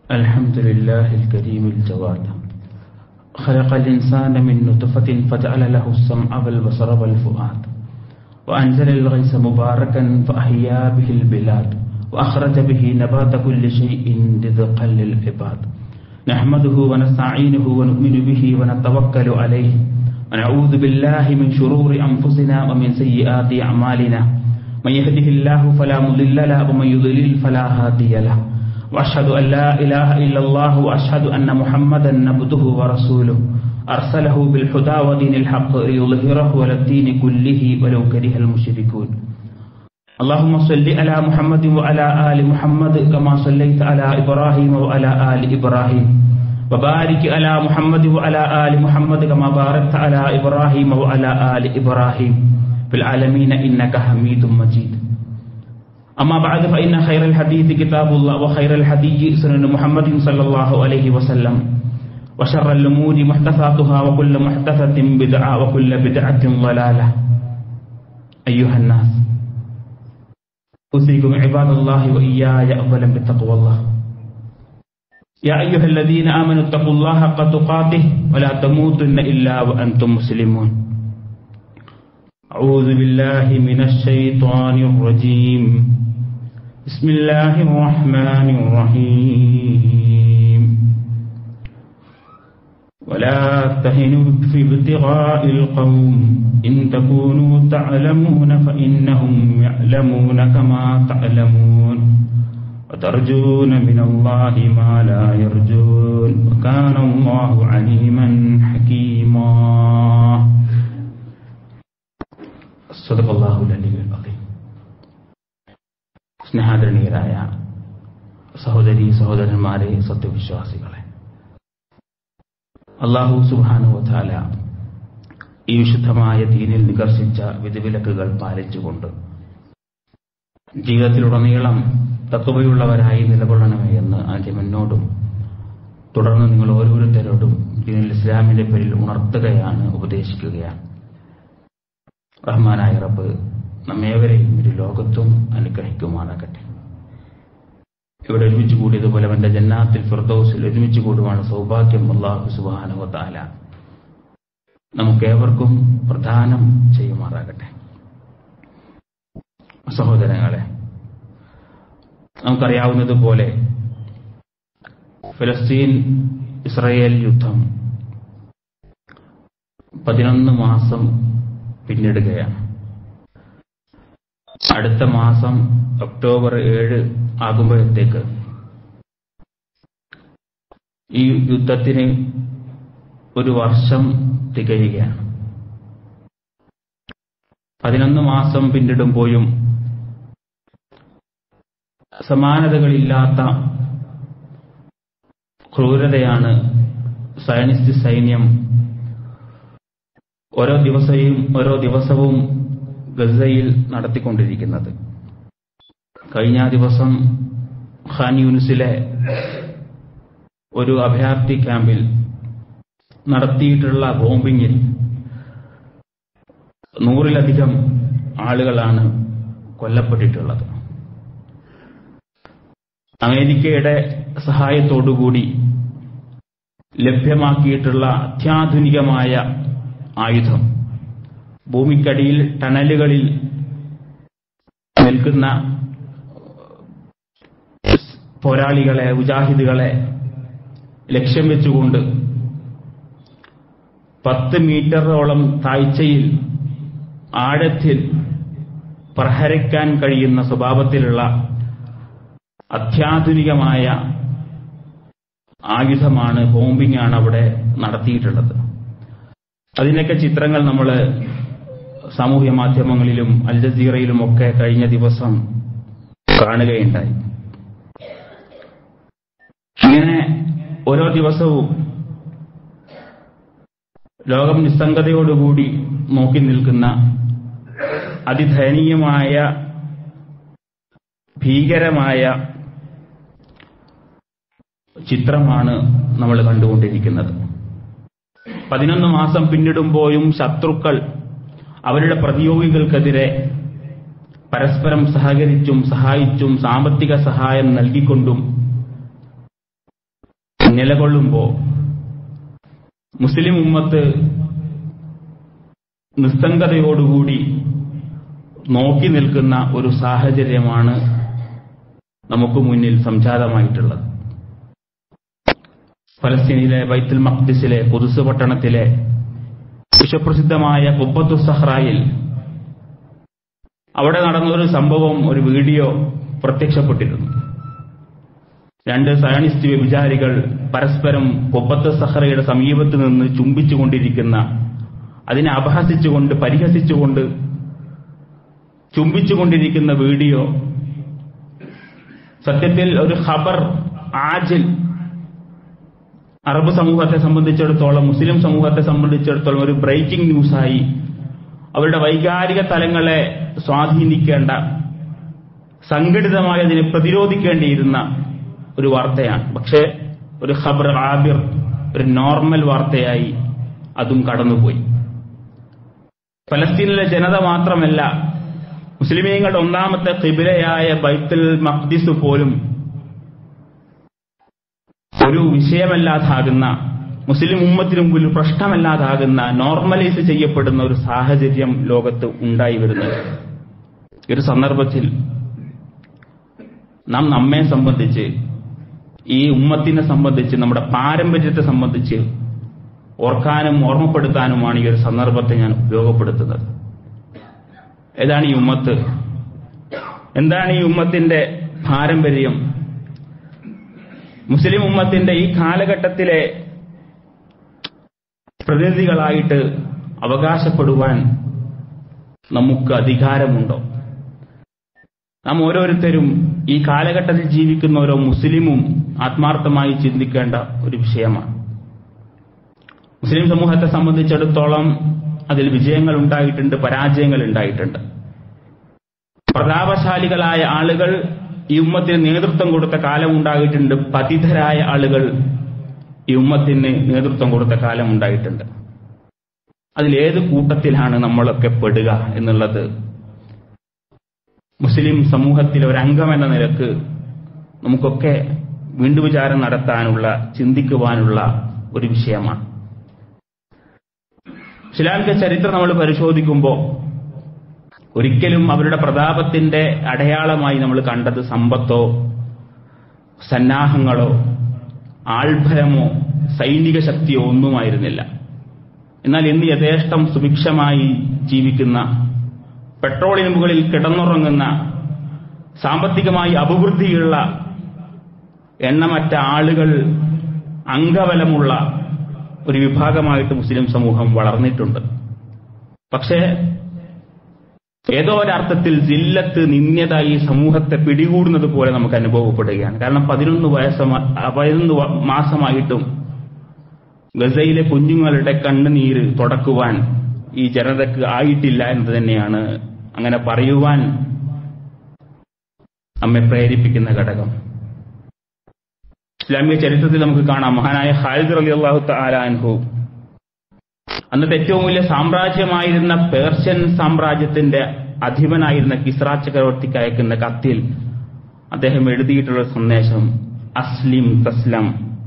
الحمد لله الكريم الجواد خلق الإنسان من نطفة فجعل له السمع والبصر والفؤاد وأنزل الغيث مباركا فأحيا به البلاد وأخرج به نبات كل شيء رزقا للعباد نحمده ونستعينه ونؤمن به ونتوكل عليه ونعوذ بالله من شرور أنفسنا ومن سيئات أعمالنا من يهده الله فلا مضل له ومن يضلل فلا هادي له وأشهد أن لا إله إلا الله وأشهد أن محمدا عبده ورسوله أرسله بالهدى ودين الحق ليظهره على الدين كله ولو كره المشركون اللهم صل على محمد وعلى آل محمد كما صليت على إبراهيم وعلى آل إبراهيم وبارك على محمد وعلى آل محمد كما باركت على إبراهيم وعلى آل إبراهيم في العالمين إنك حميد مجيد أما بعد فإن خير الحديث كتاب الله وخير الحديث سنن محمد صلى الله عليه وسلم وشر الأمور محدثاتها وكل محدثة بدعة وكل بدعة ضلالة أيها الناس أوصيكم عباد الله وإياي أولا بتقوى الله يا أيها الذين آمنوا اتقوا الله حق تقاته ولا تموتن إلا وأنتم مسلمون أعوذ بالله من الشيطان الرجيم بسم الله الرحمن الرحيم ولا تهنوا في ابتغاء القوم إن تكونوا تعلمون فإنهم يعلمون كما تعلمون وترجون من الله ما لا يرجون وكان الله عليما حكيما صدق الله العلي العظيم സ്നേഹാദരണീയരായ സഹോദരി സഹോദരന്മാരെ സത്യവിശ്വാസികളെ അള്ളാഹു സുബാനുവല ഈ വിശുദ്ധമായ ദീനിൽ നികർഷിച്ച വിധിവിലക്കുകൾ പാലിച്ചുകൊണ്ട് ജീവിതത്തിലുടനീളം തത്വതയുള്ളവരായി നിലകൊള്ളണമേ എന്ന് ആദ്യം എന്നോടും തുടർന്ന് നിങ്ങൾ ഓരോരുത്തരോടും ദീനിൽ ഇസ്ലാമിന്റെ പേരിൽ ഉണർത്തുകയാണ് ഉപദേശിക്കുകയാണ് റഹ്മാനായ റബ്ബ് നമ്മേവരെയും ഒരു ലോകത്തും അനുഗ്രഹിക്കുമാറാകട്ടെ ഇവിടെ ഒരുമിച്ച് കൂടിയതുപോലെ അവന്റെ ജന്നാത്തിൽ ഫിർദൌസിൽ ഒരുമിച്ച് കൂടുവാണ് സൗഭാഗ്യം അള്ളാഹു സുബാനുവത്താല നമുക്കേവർക്കും പ്രദാനം ചെയ്യുമാറാകട്ടെ സഹോദരങ്ങളെ നമുക്കറിയാവുന്നതുപോലെ ഫലസ്തീൻ ഇസ്രയേൽ യുദ്ധം പതിനൊന്ന് മാസം പിന്നിടുകയാണ് അടുത്ത മാസം ഒക്ടോബർ ഏഴ് ആകുമ്പോഴത്തേക്ക് ഈ യുദ്ധത്തിന് ഒരു വർഷം തികയുകയാണ് പതിനൊന്ന് മാസം പിന്നിടുമ്പോഴും സമാനതകളില്ലാത്ത ക്രൂരതയാണ് സയനിസ്റ്റ് സൈന്യം ഓരോ ദിവസവും ഓരോ ദിവസവും ഗസയിൽ നടത്തിക്കൊണ്ടിരിക്കുന്നത് കഴിഞ്ഞ ദിവസം ഖാൻ യൂനിസിലെ ഒരു അഭയാർത്ഥി ക്യാമ്പിൽ നടത്തിയിട്ടുള്ള ബോംബിങ്ങിൽ നൂറിലധികം ആളുകളാണ് കൊല്ലപ്പെട്ടിട്ടുള്ളത് അമേരിക്കയുടെ സഹായത്തോടുകൂടി ലഭ്യമാക്കിയിട്ടുള്ള അത്യാധുനികമായ ആയുധം ഭൂമിക്കടിയിൽ ടണലുകളിൽ നിൽക്കുന്ന പോരാളികളെ മുജാഹിദുകളെ ലക്ഷ്യം വെച്ചുകൊണ്ട് പത്ത് മീറ്ററോളം താഴ്ചയിൽ ആഴത്തിൽ പ്രഹരിക്കാൻ കഴിയുന്ന സ്വഭാവത്തിലുള്ള അത്യാധുനികമായ ആയുധമാണ് ബോംബിംഗ് ആണ് അവിടെ നടത്തിയിട്ടുള്ളത് അതിനൊക്കെ ചിത്രങ്ങൾ നമ്മൾ സാമൂഹ്യ മാധ്യമങ്ങളിലും അൽ ജസീറയിലും ഒക്കെ കഴിഞ്ഞ ദിവസം കാണുകയുണ്ടായി ഇങ്ങനെ ഓരോ ദിവസവും ലോകം നിസ്സംഗതയോടുകൂടി നോക്കി നിൽക്കുന്ന അതിദയനീയമായ ഭീകരമായ ചിത്രമാണ് നമ്മൾ കണ്ടുകൊണ്ടിരിക്കുന്നത് പതിനൊന്ന് മാസം പിന്നിടുമ്പോഴും ശത്രുക്കൾ അവരുടെ പ്രതിയോഗികൾക്കെതിരെ പരസ്പരം സഹകരിച്ചും സഹായിച്ചും സാമ്പത്തിക സഹായം നൽകിക്കൊണ്ടും നിലകൊള്ളുമ്പോൾ മുസ്ലിം ഉമ്മത്ത് നിസ്സംഗതയോടുകൂടി നോക്കി നിൽക്കുന്ന ഒരു സാഹചര്യമാണ് നമുക്ക് മുന്നിൽ സംജാതമായിട്ടുള്ളത് ഫലസ്തീനിലെ ബൈത്തുൽ മഖ്ദിസിലെ കുതുസ് പട്ടണത്തിലെ വിശ്വപ്രസിദ്ധമായ കുബ്ബത്തു സഹ്റായിൽ അവിടെ നടന്ന ഒരു സംഭവം ഒരു വീഡിയോ പ്രത്യക്ഷപ്പെട്ടിരുന്നു രണ്ട് സയനിസ്റ്റ് വ്യഭിചാരികൾ പരസ്പരം കുബ്ബത്ത് സഹ്റയുടെ സമീപത്ത് നിന്ന് ചുംബിച്ചുകൊണ്ടിരിക്കുന്ന അതിനെ അപഹസിച്ചുകൊണ്ട് പരിഹസിച്ചുകൊണ്ട് ചുംബിച്ചുകൊണ്ടിരിക്കുന്ന വീഡിയോ സത്യത്തിൽ ഒരു ഖബർ ആജിൽ അറബ് സമൂഹത്തെ സംബന്ധിച്ചിടത്തോളം മുസ്ലിം സമൂഹത്തെ സംബന്ധിച്ചിടത്തോളം ഒരു ബ്രേക്കിംഗ് ന്യൂസായി അവരുടെ വൈകാരിക തലങ്ങളെ സ്വാധീനിക്കേണ്ട സംഘടിതമായി അതിനെ പ്രതിരോധിക്കേണ്ടിയിരുന്ന ഒരു വാർത്തയാണ് പക്ഷേ ഒരു ഖബർ ആബിർ ഒരു നോർമൽ വാർത്തയായി അതും കടന്നുപോയി ഫലസ്തീനിലെ ജനത മാത്രമല്ല മുസ്ലിമീങ്ങളുടെ ഒന്നാമത്തെ കിബിലയായ ബൈത്തുൽ മഖ്ദിസ് പോലും ഒരു വിഷയമല്ലാതാകുന്ന മുസ്ലിം ഉമ്മത്തിനു മുമ്പിൽ ഒരു പ്രശ്നമല്ലാതാകുന്ന നോർമലൈസ് ചെയ്യപ്പെടുന്ന ഒരു സാഹചര്യം ലോകത്ത് ഉണ്ടായി വരുന്നത് ഈ ഒരു സന്ദർഭത്തിൽ നാം നമ്മെ സംബന്ധിച്ച് ഈ ഉമ്മത്തിനെ സംബന്ധിച്ച് നമ്മുടെ പാരമ്പര്യത്തെ സംബന്ധിച്ച് ഓർക്കാനും ഓർമ്മപ്പെടുത്താനുമാണ് ഈ ഒരു സന്ദർഭത്തെ ഞാൻ ഉപയോഗപ്പെടുത്തുന്നത് ഏതാണ് ഈ ഉമ്മത്ത് എന്താണ് ഈ ഉമ്മത്തിന്റെ പാരമ്പര്യം മുസ്ലിം ഉമ്മത്തിന്റെ ഈ കാലഘട്ടത്തിലെ പ്രതിനിധികളായിട്ട് അവകാശപ്പെടുവാൻ നമുക്ക് അധികാരമുണ്ടോ നാം ഓരോരുത്തരും ഈ കാലഘട്ടത്തിൽ ജീവിക്കുന്ന ഓരോ മുസ്ലിമും ആത്മാർത്ഥമായി ചിന്തിക്കേണ്ട ഒരു വിഷയമാണ് മുസ്ലിം സമൂഹത്തെ സംബന്ധിച്ചിടത്തോളം അതിൽ വിജയങ്ങൾ ഉണ്ടായിട്ടുണ്ട് പരാജയങ്ങൾ ഉണ്ടായിട്ടുണ്ട് പ്രതാപശാലികളായ ആളുകൾ ഈ ഉമ്മത്തിന് നേതൃത്വം കൊടുത്ത കാലം ഉണ്ടായിട്ടുണ്ട് പതിതരായ ആളുകൾ ഈ ഉമ്മത്തിന് നേതൃത്വം കൊടുത്ത കാലം ഉണ്ടായിട്ടുണ്ട് അതിലേത് കൂട്ടത്തിലാണ് നമ്മളൊക്കെ പെടുക എന്നുള്ളത് മുസ്ലിം സമൂഹത്തിലെ ഒരു അംഗം എന്ന നിലക്ക് നമുക്കൊക്കെ വീണ്ടും വിചാരം നടത്താനുള്ള ചിന്തിക്കുവാനുള്ള ഒരു വിഷയമാണ് ഇസ്ലാമിക ചരിത്രം നമ്മൾ പരിശോധിക്കുമ്പോൾ ഒരിക്കലും അവരുടെ പ്രതാപത്തിന്റെ അടയാളമായി നമ്മൾ കണ്ടത് സമ്പത്തോ സന്നാഹങ്ങളോ ആൾഭരമോ സൈനിക ശക്തിയോ ഒന്നുമായിരുന്നില്ല എന്നാൽ ഇന്ന് യഥേഷ്ടം സുഭിക്ഷമായി ജീവിക്കുന്ന പെട്രോളിന് മുകളിൽ കിടന്നുറങ്ങുന്ന സാമ്പത്തികമായി അഭിവൃദ്ധിയുള്ള എണ്ണമറ്റ ആളുകൾ അംഗബലമുള്ള ഒരു വിഭാഗമായിട്ട് മുസ്ലിം സമൂഹം വളർന്നിട്ടുണ്ട് പക്ഷേ ഏതോ ഒരർത്ഥത്തിൽ ജില്ലത്ത് നിന്യത ഈ സമൂഹത്തെ പിടികൂടുന്നത് പോലെ നമുക്ക് അനുഭവപ്പെടുകയാണ് കാരണം പതിനൊന്ന് വയസ്സ പതിനൊന്ന് മാസമായിട്ടും ഗസയിലെ കുഞ്ഞുങ്ങളുടെ കണ്ണുനീര് തുടക്കുവാൻ ഈ ജനതക്ക് ആയിട്ടില്ല എന്ന് തന്നെയാണ് അങ്ങനെ പറയുവാൻ നമ്മെ പ്രേരിപ്പിക്കുന്ന ഘടകം ഇസ്ലാമിക ചരിത്രത്തിൽ നമുക്ക് കാണാം മഹാനായ ഖാലിദ് അലി അള്ളാഹു താലാൻഹു അന്നത്തെ ഏറ്റവും വലിയ സാമ്രാജ്യമായിരുന്ന പേർഷ്യൻ സാമ്രാജ്യത്തിന്റെ അധിപനായിരുന്ന കിസ്ര ചക്രവർത്തിക്ക് അയക്കുന്ന കത്തിൽ അദ്ദേഹം എഴുതിയിട്ടുള്ള സന്ദേശം അസ്ലിം തസ്ലം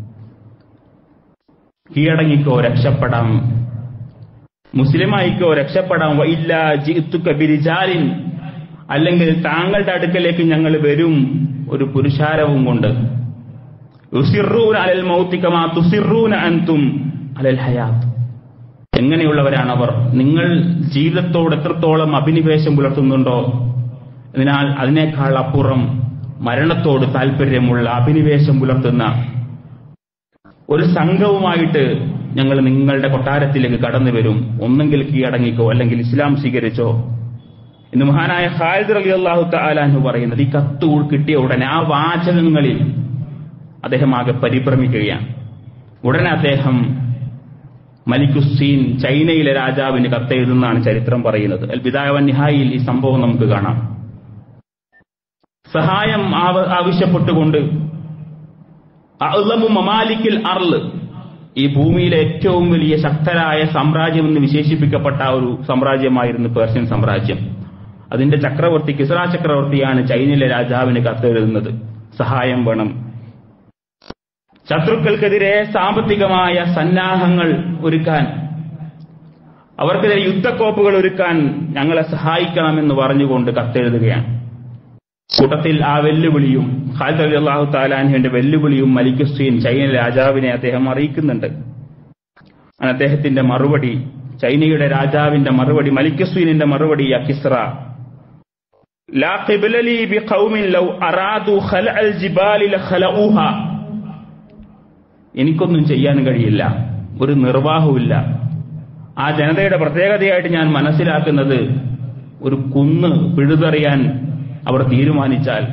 കീഴടങ്ങിക്കോ രക്ഷപ്പെടാം മുസ്ലിമായിക്കോ രക്ഷപ്പെടാം ഇല്ല ജിത്തുക്ക ബിരിജാലിൻ അല്ലെങ്കിൽ താങ്കളുടെ അടുക്കലേക്ക് ഞങ്ങൾ വരും ഒരു പുരുഷാരവും കൊണ്ട് യുസിറൂന അലൽ മൗത്തിക്കമാ തുസിറൂന അൻതും അലൽ ഹയാത്ത് എങ്ങനെയുള്ളവരാണവർ നിങ്ങൾ ജീവിതത്തോട് എത്രത്തോളം അഭിനിവേശം പുലർത്തുന്നുണ്ടോ അതിനാൽ അതിനേക്കാൾ അപ്പുറം മരണത്തോട് താല്പര്യമുള്ള അഭിനിവേശം പുലർത്തുന്ന ഒരു സംഘവുമായിട്ട് ഞങ്ങൾ നിങ്ങളുടെ കൊട്ടാരത്തിലേക്ക് കടന്നു വരും ഒന്നെങ്കിൽ കീഴടങ്ങിക്കോ അല്ലെങ്കിൽ ഇസ്ലാം സ്വീകരിച്ചോ ഇന്ന് മഹാനായ ഖാലിദ് അലി അള്ളാഹു താലാഹു പറയുന്നത് ഈ കത്ത് കിട്ടിയ ഉടനെ ആ വാചകങ്ങളിൽ അദ്ദേഹം ആകെ പരിഭ്രമിക്കുകയാണ് ഉടനെ അദ്ദേഹം മലിക്കുസീൻ ചൈനയിലെ രാജാവിന് കത്തെഴുതുന്നതാണ് ചരിത്രം പറയുന്നത് അൽ ബിദായവൻ നിഹായിൽ ഈ സംഭവം നമുക്ക് കാണാം സഹായം ആവശ്യപ്പെട്ടുകൊണ്ട് മമാലിക്കിൽ അർള് ഈ ഭൂമിയിലെ ഏറ്റവും വലിയ ശക്തരായ സാമ്രാജ്യം എന്ന് വിശേഷിപ്പിക്കപ്പെട്ട ഒരു സാമ്രാജ്യമായിരുന്നു പേർഷ്യൻ സാമ്രാജ്യം അതിന്റെ ചക്രവർത്തി കിസ്ര ചക്രവർത്തിയാണ് ചൈനയിലെ രാജാവിന് കത്തെഴുതുന്നത് സഹായം വേണം ശത്രുക്കൾക്കെതിരെ സാമ്പത്തികമായ സന്നാഹങ്ങൾ ഒരുക്കാൻ അവർക്കെതിരെ യുദ്ധക്കോപ്പുകൾ ഒരുക്കാൻ ഞങ്ങളെ സഹായിക്കണമെന്ന് പറഞ്ഞുകൊണ്ട് കത്തെഴുതുകയാണ് കൂട്ടത്തിൽ ആ വെല്ലുവിളിയും ഖാലിദ് അലി അള്ളാഹു താലാൻഹുവിന്റെ വെല്ലുവിളിയും മലിക്കുസ്തീൻ ചൈന രാജാവിനെ അദ്ദേഹം അറിയിക്കുന്നുണ്ട് അങ്ങനെ അദ്ദേഹത്തിന്റെ മറുപടി ചൈനയുടെ രാജാവിന്റെ മറുപടി മലിക്കുസ്തീനിന്റെ മറുപടി യാ കിസ്ര ലാ ഖിബ്ല ലീ ബിഖൗമിൻ ലൗ അറാദു ഖലഅൽ ജിബാലി ലഖലഊഹ എനിക്കൊന്നും ചെയ്യാൻ കഴിയില്ല ഒരു നിർവാഹവുമില്ല ആ ജനതയുടെ പ്രത്യേകതയായിട്ട് ഞാൻ മനസ്സിലാക്കുന്നത് ഒരു കുന്ന് പിഴുതെറിയാൻ അവർ തീരുമാനിച്ചാൽ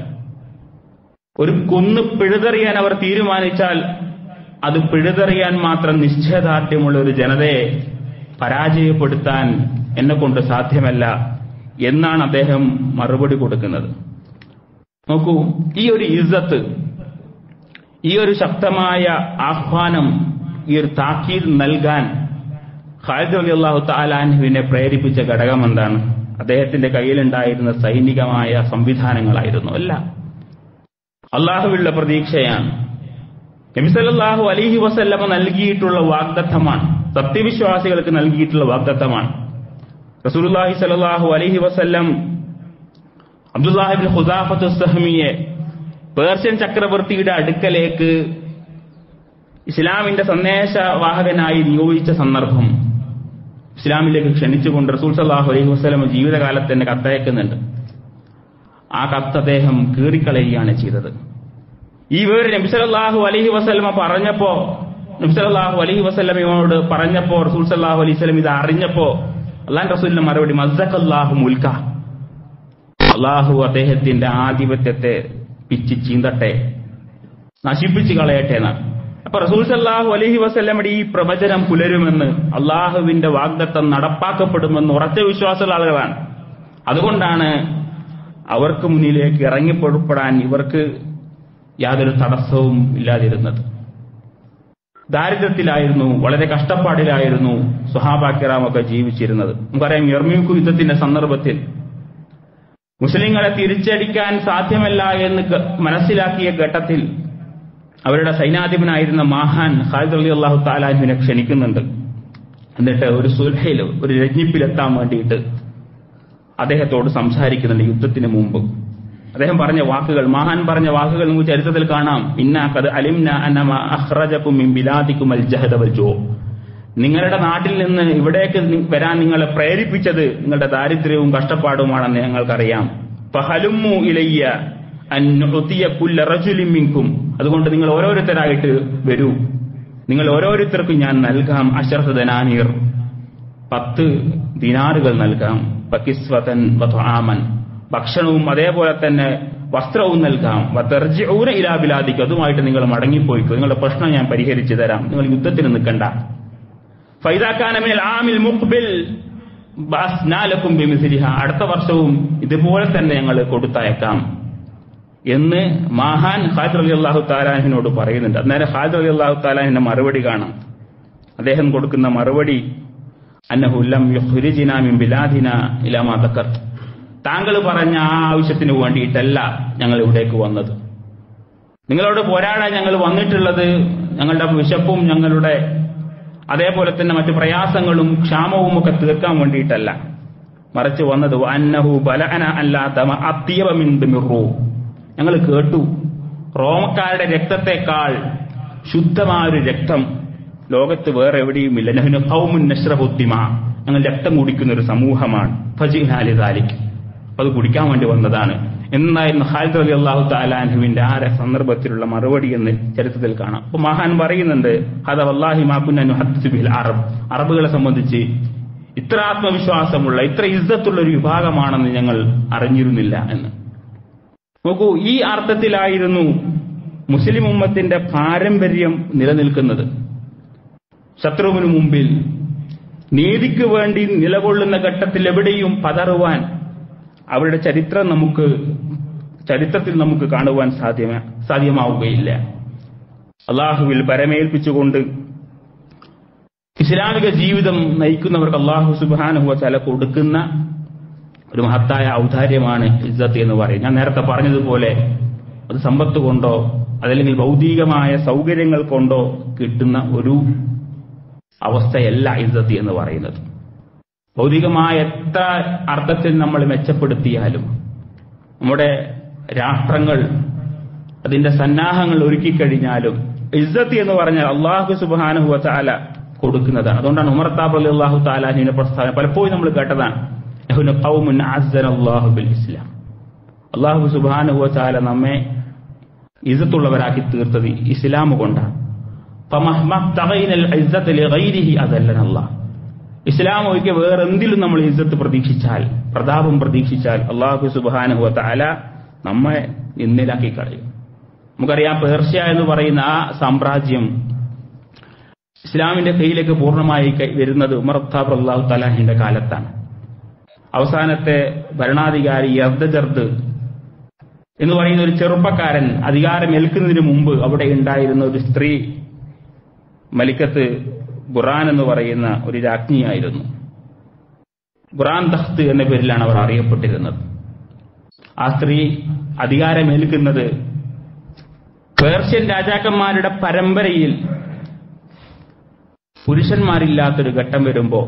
ഒരു കുന്ന് പിഴുതെറിയാൻ അവർ തീരുമാനിച്ചാൽ അത് പിഴുതെറിയാൻ മാത്രം നിശ്ചയദാർഢ്യമുള്ള ഒരു ജനതയെ പരാജയപ്പെടുത്താൻ എന്നെ കൊണ്ട് സാധ്യമല്ല എന്നാണ് അദ്ദേഹം മറുപടി കൊടുക്കുന്നത് നോക്കൂ ഈ ഒരു ഇസ്സത്ത് ഈ ഒരു ശക്തമായ ആഹ്വാനം ഈ ഒരു താക്കീത് നൽകാൻ ഖാലിദ് അലി അള്ളാഹു താലാൻഹുവിനെ പ്രേരിപ്പിച്ച ഘടകം എന്താണ് അദ്ദേഹത്തിന്റെ കയ്യിലുണ്ടായിരുന്ന സൈനികമായ സംവിധാനങ്ങളായിരുന്നു അല്ല അള്ളാഹുവിലുള്ള പ്രതീക്ഷയാണ് നബിസല്ലാഹു അലിഹി വസല്ലമ നൽകിയിട്ടുള്ള വാഗ്ദത്തമാണ് സത്യവിശ്വാസികൾക്ക് നൽകിയിട്ടുള്ള വാഗ്ദത്തമാണ് റസൂലുള്ളാഹി സല്ലല്ലാഹു അലൈഹി വസല്ലം അബ്ദുല്ലാഹിബിൻ ഖുദാഫത്തു സഹമിയെ പേർഷ്യൻ ചക്രവർത്തിയുടെ അടുക്കലേക്ക് ഇസ്ലാമിന്റെ സന്ദേശവാഹകനായി നിയോഗിച്ച സന്ദർഭം ഇസ്ലാമിലേക്ക് ക്ഷണിച്ചുകൊണ്ട് റസൂൽ സല്ലാഹു അലൈഹി വസ്ലം ജീവിതകാലത്ത് തന്നെ കത്തയക്കുന്നുണ്ട് ആ കത്ത് അദ്ദേഹം കീറിക്കളയുകയാണ് ചെയ്തത് ഈ വിവരം നബിസലാഹു അലൈഹി വസ്ലമ പറഞ്ഞപ്പോ നബിസലാഹു അലൈഹി വസ്ലമയോട് പറഞ്ഞപ്പോ റസൂൽ സല്ലാഹു അലൈഹി സ്വലം ഇത് അറിഞ്ഞപ്പോ അള്ളാൻ റസൂലിന്റെ മറുപടി മസ്സഖല്ലാഹു മുൽക്ക അള്ളാഹു അദ്ദേഹത്തിന്റെ ആധിപത്യത്തെ പിച്ച് ചീന്തട്ടെ നശിപ്പിച്ച് കളയട്ടെ എന്നാണ് അപ്പൊ റസൂൽ സല്ലാഹു അലഹി വസ്ല്ലമയുടെ ഈ പ്രവചനം പുലരുമെന്ന് അള്ളാഹുവിന്റെ വാഗ്ദത്തം നടപ്പാക്കപ്പെടുമെന്ന് ഉറച്ച വിശ്വാസമുള്ള ആളുകളാണ് അതുകൊണ്ടാണ് അവർക്ക് മുന്നിലേക്ക് ഇറങ്ങിപ്പെടുപ്പെടാൻ ഇവർക്ക് യാതൊരു തടസ്സവും ഇല്ലാതിരുന്നത് ദാരിദ്ര്യത്തിലായിരുന്നു വളരെ കഷ്ടപ്പാടിലായിരുന്നു സുഹാബാക്കിറാമൊക്കെ ജീവിച്ചിരുന്നത് നമുക്കറിയാം എർമ്യൂക്കു യുദ്ധത്തിന്റെ സന്ദർഭത്തിൽ മുസ്ലിങ്ങളെ തിരിച്ചടിക്കാൻ സാധ്യമല്ല എന്ന് മനസ്സിലാക്കിയ ഘട്ടത്തിൽ അവരുടെ സൈനാധിപനായിരുന്ന മാഹാൻ ഖാലിദ് അലി അള്ളാഹു താലാഹുവിനെ ക്ഷണിക്കുന്നുണ്ട് എന്നിട്ട് ഒരു സുൽഹയിൽ ഒരു രജ്ഞിപ്പിലെത്താൻ വേണ്ടിയിട്ട് അദ്ദേഹത്തോട് സംസാരിക്കുന്നുണ്ട് യുദ്ധത്തിന് മുമ്പ് അദ്ദേഹം പറഞ്ഞ വാക്കുകൾ മഹാൻ പറഞ്ഞ വാക്കുകൾ നമുക്ക് ചരിത്രത്തിൽ കാണാം ഇന്നാക്കത് അലിംന അന്നമ അഹ്റജക്കും ബിലാദിക്കും അൽ ജഹദ വൽ ജോ നിങ്ങളുടെ നാട്ടിൽ നിന്ന് ഇവിടേക്ക് വരാൻ നിങ്ങളെ പ്രേരിപ്പിച്ചത് നിങ്ങളുടെ ദാരിദ്ര്യവും കഷ്ടപ്പാടുമാണെന്ന് ഞങ്ങൾക്കറിയാം ഫഹലുമു ഇലയ്യ മിങ്കും അതുകൊണ്ട് നിങ്ങൾ ഓരോരുത്തരായിട്ട് വരൂ നിങ്ങൾ ഓരോരുത്തർക്കും ഞാൻ നൽകാം അഷർത്ത് ദനാനീർ പത്ത് ദിനാറുകൾ നൽകാം പക്കിസ്വതൻ വധആമൻ ഭക്ഷണവും അതേപോലെ തന്നെ വസ്ത്രവും നൽകാം വതർജിഊന ഇലാ ബിലാദിക്ക് അതുമായിട്ട് നിങ്ങൾ മടങ്ങിപ്പോയിക്കോ നിങ്ങളുടെ പ്രശ്നം ഞാൻ പരിഹരിച്ചു തരാം നിങ്ങൾ യുദ്ധത്തിന് നിൽക്കണ്ട ഫൈദാക്കാനമേൽ ആമിൽ മുഖ്ബിൽ ബാസ്നാലക്കും ബിമിസിലിഹ അടുത്ത വർഷവും ഇതുപോലെ തന്നെ ഞങ്ങൾ കൊടുത്തയക്കാം എന്ന് മഹാൻ ഖാദർ അലി അള്ളാഹു താലാഹിനോട് പറയുന്നുണ്ട് അന്നേരം ഖാദർ അലി അള്ളാഹു താലാഹിന്റെ മറുപടി കാണാം അദ്ദേഹം കൊടുക്കുന്ന മറുപടി അന്നഹുല്ലം യുഹ്രിജിനാമിൻ ബിലാദിന ഇലാമാ തക്കർ താങ്കൾ പറഞ്ഞ ആ ആവശ്യത്തിന് വേണ്ടിയിട്ടല്ല ഞങ്ങൾ ഇവിടേക്ക് വന്നത് നിങ്ങളോട് പോരാടാൻ ഞങ്ങൾ വന്നിട്ടുള്ളത് ഞങ്ങളുടെ വിശപ്പും ഞങ്ങളുടെ അതേപോലെ തന്നെ മറ്റു പ്രയാസങ്ങളും ക്ഷാമവും ഒക്കെ തീർക്കാൻ വേണ്ടിയിട്ടല്ല മറിച്ച് വന്നത് അന്നഹു ബലഅന അല്ലാത്ത അത്യവമിന്ദുമിറു ഞങ്ങൾ കേട്ടു റോമക്കാരുടെ രക്തത്തെക്കാൾ ശുദ്ധമായ ഒരു രക്തം ലോകത്ത് വേറെ എവിടെയുമില്ല നഹ്നു ഖൗമുൻ നശ്റബുദ്ദിമ ഞങ്ങൾ രക്തം കുടിക്കുന്ന ഒരു സമൂഹമാണ് ഫജിനാലി ദാലിക് അത് കുടിക്കാൻ വേണ്ടി വന്നതാണ് എന്നായിരുന്നു ഖാലിദ് അലി അള്ളാഹു താലാൻഹുവിന്റെ ആ സന്ദർഭത്തിലുള്ള മറുപടി എന്ന് ചരിത്രത്തിൽ കാണാം അപ്പൊ മഹാൻ പറയുന്നുണ്ട് ഹദ വല്ലാഹി മാക്കുന്നു ഹദ്സുബിൽ അറബ് അറബുകളെ സംബന്ധിച്ച് ഇത്ര ആത്മവിശ്വാസമുള്ള ഇത്ര ഇസ്സത്തുള്ള ഒരു വിഭാഗമാണെന്ന് ഞങ്ങൾ അറിഞ്ഞിരുന്നില്ല എന്ന് നോക്കൂ ഈ അർത്ഥത്തിലായിരുന്നു മുസ്ലിം ഉമ്മത്തിന്റെ പാരമ്പര്യം നിലനിൽക്കുന്നത് ശത്രുവിനു മുമ്പിൽ നീതിക്ക് വേണ്ടി നിലകൊള്ളുന്ന ഘട്ടത്തിൽ എവിടെയും പതറുവാൻ അവരുടെ ചരിത്രം നമുക്ക് ചരിത്രത്തിൽ നമുക്ക് കാണുവാൻ സാധ്യമ സാധ്യമാവുകയില്ല അള്ളാഹുവിൽ പരമേൽപ്പിച്ചുകൊണ്ട് ഇസ്ലാമിക ജീവിതം നയിക്കുന്നവർക്ക് അള്ളാഹു സുബാനുഹ ചല കൊടുക്കുന്ന ഒരു മഹത്തായ ഔദാര്യമാണ് ഇസ്സത്ത് എന്ന് പറയും ഞാൻ നേരത്തെ പറഞ്ഞതുപോലെ അത് സമ്പത്ത് കൊണ്ടോ അതല്ലെങ്കിൽ ഭൗതികമായ സൗകര്യങ്ങൾ കൊണ്ടോ കിട്ടുന്ന ഒരു അവസ്ഥയല്ല ഇസ്സത്ത് എന്ന് പറയുന്നത് ഭൗതികമായ എത്ര അർത്ഥത്തിൽ നമ്മൾ മെച്ചപ്പെടുത്തിയാലും നമ്മുടെ രാഷ്ട്രങ്ങൾ അതിന്റെ സന്നാഹങ്ങൾ ഒരുക്കിക്കഴിഞ്ഞാലും ഇസ്സത്ത് എന്ന് പറഞ്ഞാൽ അള്ളാഹു സുബാനുഹു താല കൊടുക്കുന്നതാണ് അതുകൊണ്ടാണ് ഉമർ താബ് അലി അള്ളാഹു താലാഹിന്റെ പ്രസ്താവന പലപ്പോഴും നമ്മൾ കേട്ടതാണ് "നഹ്നു ഖൗമുൻ അഅസ്സന അല്ലാഹു ബിൽ ഇസ്ലാം അള്ളാഹു സുബാനുഹു താല നമ്മെ ഇസ്സത്തുള്ളവരാക്കി തീർത്തത് ഇസ്ലാം കൊണ്ടാണ് ഫമഹ്മ തഗൈനൽ ഇസ്സത്ത് ലിഗൈരിഹി അദല്ലന അല്ലാഹ് ഇസ്ലാം ഒഴികെ വേറെ എന്തിലും നമ്മൾ ഇസ്സത്ത് പ്രതീക്ഷിച്ചാൽ പ്രതാപം പ്രതീക്ഷിച്ചാൽ അള്ളാഹു സുബാനുഹു താല നമ്മെ നിന്നിലാക്കി കളയും നമുക്കറിയാം പേർഷ്യ എന്ന് പറയുന്ന ആ സാമ്രാജ്യം ഇസ്ലാമിന്റെ കയ്യിലേക്ക് പൂർണ്ണമായി കൈ- വരുന്നത് ഉമർ ഖത്താബ് അള്ളാഹു തലാഹിന്റെ കാലത്താണ് അവസാനത്തെ ഭരണാധികാരി യർദജർദ് എന്ന് പറയുന്ന ഒരു ചെറുപ്പക്കാരൻ അധികാരം ഏൽക്കുന്നതിന് മുമ്പ് അവിടെ ഉണ്ടായിരുന്ന ഒരു സ്ത്രീ മലിക്കത്ത് ഖുറാൻ എന്ന് പറയുന്ന ഒരു രാജ്ഞിയായിരുന്നു ഖുറാൻ തഖ്ത് എന്ന പേരിലാണ് അവർ അറിയപ്പെട്ടിരുന്നത് ആ സ്ത്രീ അധികാരമേൽക്കുന്നത് പേർഷ്യൻ രാജാക്കന്മാരുടെ പരമ്പരയിൽ പുരുഷന്മാരില്ലാത്തൊരു ഘട്ടം വരുമ്പോ